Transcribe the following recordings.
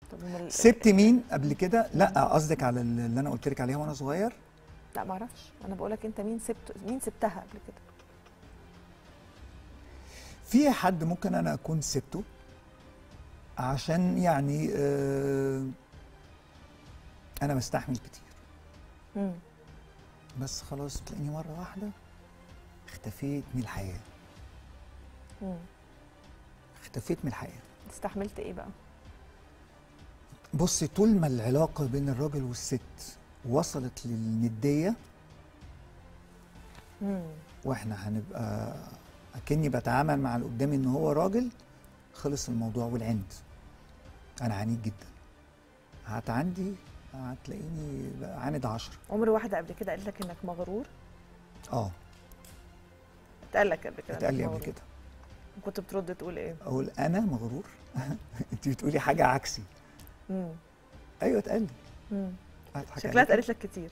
طب ومن ال- سبت مين قبل كده لا قصدك على اللي انا قلت لك عليها وانا صغير لا ما اعرفش انا بقول لك انت مين سبت مين سبتها قبل كده في حد ممكن انا اكون سبته عشان يعني آه انا بستحمل كتير مم. بس خلاص تلاقيني مره واحده اختفيت من الحياه مم. اختفيت من الحياه استحملت ايه بقى بصي طول ما العلاقه بين الراجل والست وصلت للنديه مم. واحنا هنبقى اكني بتعامل مع اللي قدامي ان هو راجل خلص الموضوع والعند انا عنيد جدا هتعندي هتلاقيني بقى عاند عشرة عمر واحده قبل كده قالت لك انك مغرور اه اتقال لك قبل كده اتقال إنك لي قبل مغرور. كده كنت بترد تقول ايه اقول انا مغرور انت بتقولي حاجه عكسي مم. ايوه اتقال لي مم. هضحك شكلها عليكي. اتقالت لك كتير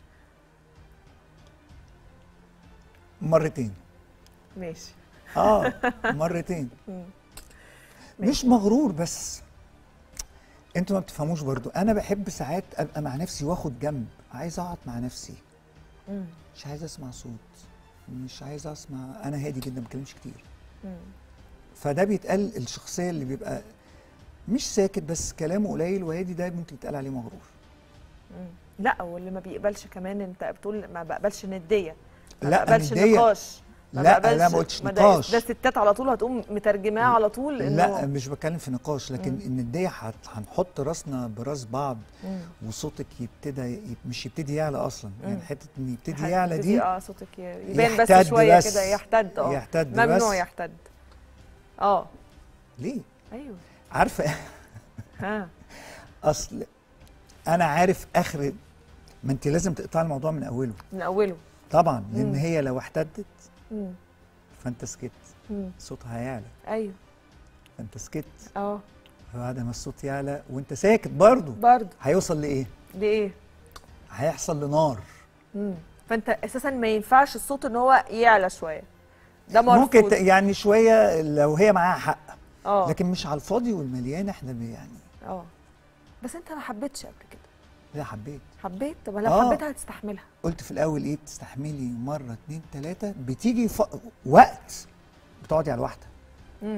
مرتين ماشي اه مرتين مم. مش مغرور بس انتوا ما بتفهموش برضو انا بحب ساعات ابقى مع نفسي واخد جنب عايز اقعد مع نفسي مم. مش عايز اسمع صوت مش عايز اسمع انا هادي جدا ما بتكلمش كتير مم. فده بيتقال الشخصيه اللي بيبقى مش ساكت بس كلامه قليل وهادي ده ممكن يتقال عليه مغرور مم. لا واللي ما بيقبلش كمان انت بتقول ما بقبلش نديه ما لا، بقبلش ندية. نقاش لا، لا، بقبلش- ما قلتش ده- نقاش. ده الستات على طول هتقوم مترجماه على طول انه لا مش بتكلم في نقاش لكن مم. ان الدية هت- هنحط راسنا براس بعض مم. وصوتك يبتدى يب- مش يبتدي يعلى اصلا يعني مم. حته ان يبتدي هتبتدي يعلى دي اه صوتك ي- يبان بس يحتد شويه بس. كده يحتد اه يحتد ممنوع بس. يحتد اه ليه ايوه عارفه ها اصل انا عارف اخر ما انت لازم تقطع الموضوع من اوله من اوله طبعا لان مم. هي لو احتدت مم. فانت سكت مم. صوتها هيعلى ايوه فانت سكت اه فبعد ما الصوت يعلى وانت ساكت برضه برضه هيوصل لايه ليه هيحصل لنار مم. فانت اساسا ما ينفعش الصوت ان هو يعلى شويه ده مرفوض ممكن ت- يعني شويه لو هي معاها حق اه لكن مش على الفاضي والمليان احنا بي- يعني اه بس انت ما حبيتش قبل كده لا حبيت حبيت طب لو آه. حبيتها هتستحملها قلت في الاول ايه بتستحملي مره اتنين تلاته بتيجي ف... وقت بتقعدي على الواحده امم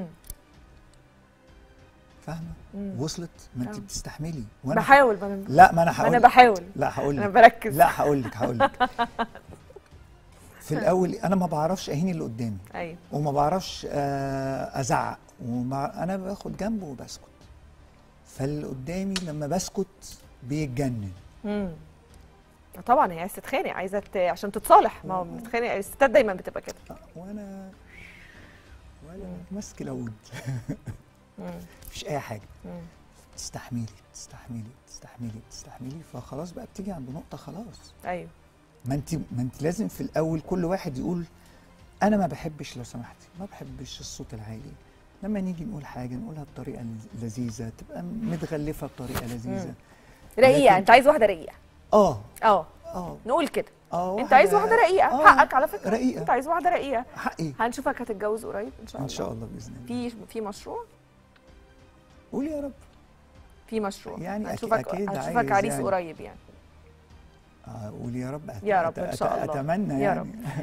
فاهمه مم. وصلت ما انت آه. بتستحملي بحاول ما انا لا ما انا ما هقول انا لك. بحاول لا هقول انا لك بركز لا هقول لك هقول لك في الاول انا ما بعرفش اهين اللي قدامي ايوه وما بعرفش آه، ازعق وما انا باخد جنبه وبسكت فاللي قدامي لما بسكت بيتجنن امم طبعا هي عايزه تتخانق عايزه ت... عشان تتصالح ما هو بتتخانق الستات دايما بتبقى كده آه، وانا ولا ماسك العود مم. مفيش اي حاجه مم. تستحملي تستحملي تستحملي تستحملي فخلاص بقى بتيجي عند نقطه خلاص ايوه ما انت ما انت لازم في الاول كل واحد يقول انا ما بحبش لو سمحتي ما بحبش الصوت العالي لما نيجي نقول حاجه نقولها بطريقه لز- لذيذه تبقى متغلفه بطريقه لذيذه رقيقه لكن- انت عايز واحده رقيقه اه اه اه نقول كده اه انت عايز واحده رقيقه آه، حقك على فكره رقيقه انت عايز واحده رقيقه حقي هنشوفك هتتجوز قريب ان شاء الله ان شاء الله باذن الله في في مشروع قولي يا رب في مشروع يعني أكيد- هنشوفك أكيد هنشوفك عايز عريس يعني. قريب يعني آه قولي يا رب أت- يا رب أت- إن شاء أت- الله. اتمنى يا يعني رب.